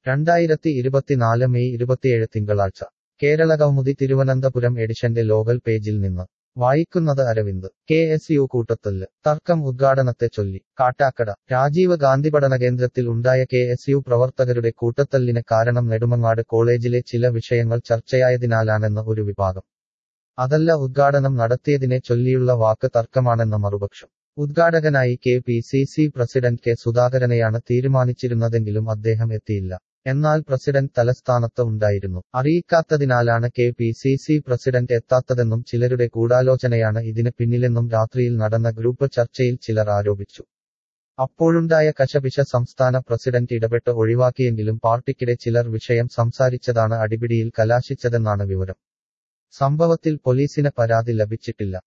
രണ്ടായിരത്തി ഇരുപത്തിനാല് മെയ് ഇരുപത്തിയേഴ് തിങ്കളാഴ്ച കേരള കൗമുദി തിരുവനന്തപുരം എഡിഷന്റെ ലോകൽ പേജിൽ നിന്ന് വായിക്കുന്നത് അരവിന്ദ് കെ എസ് യു കൂട്ടത്തല്ല് തർക്കം ഉദ്ഘാടനത്തെ ചൊല്ലി കാട്ടാക്കട രാജീവ് ഗാന്ധി പഠന കേന്ദ്രത്തിൽ ഉണ്ടായ കെ എസ് യു പ്രവർത്തകരുടെ കൂട്ടത്തല്ലിന് കാരണം നെടുമങ്ങാട് കോളേജിലെ ചില വിഷയങ്ങൾ ചർച്ചയായതിനാലാണെന്ന് ഒരു വിഭാഗം അതല്ല ഉദ്ഘാടനം നടത്തിയതിനെ ചൊല്ലിയുള്ള വാക്ക് തർക്കമാണെന്ന മറുപക്ഷം ഉദ്ഘാടകനായി K P C C president K സുധാകരനെയാണ് തീരുമാനിച്ചിരുന്നതെങ്കിലും അദ്ദേഹം എത്തിയില്ല എന്നാൽ പ്രസിഡന്റ് തലസ്ഥാനത്ത് ഉണ്ടായിരുന്നു അറിയിക്കാത്തതിനാലാണ് K P C C president എത്താത്തതെന്നും ചിലരുടെ ഗൂഢാലോചനയാണ് ഇതിന് പിന്നിലെന്നും രാത്രിയിൽ നടന്ന ഗ്രൂപ്പ് ചർച്ചയിൽ ചിലർ ആരോപിച്ചു അപ്പോഴുണ്ടായ കശപിശ സംസ്ഥാന പ്രസിഡന്റ് ഇടപെട്ട് ഒഴിവാക്കിയെങ്കിലും പാർട്ടിക്കിടെ ചിലർ വിഷയം സംസാരിച്ചതാണ് അടിപിടിയിൽ കലാശിച്ചതെന്നാണ് വിവരം സംഭവത്തിൽ പോലീസിന് പരാതി ലഭിച്ചിട്ടില്ല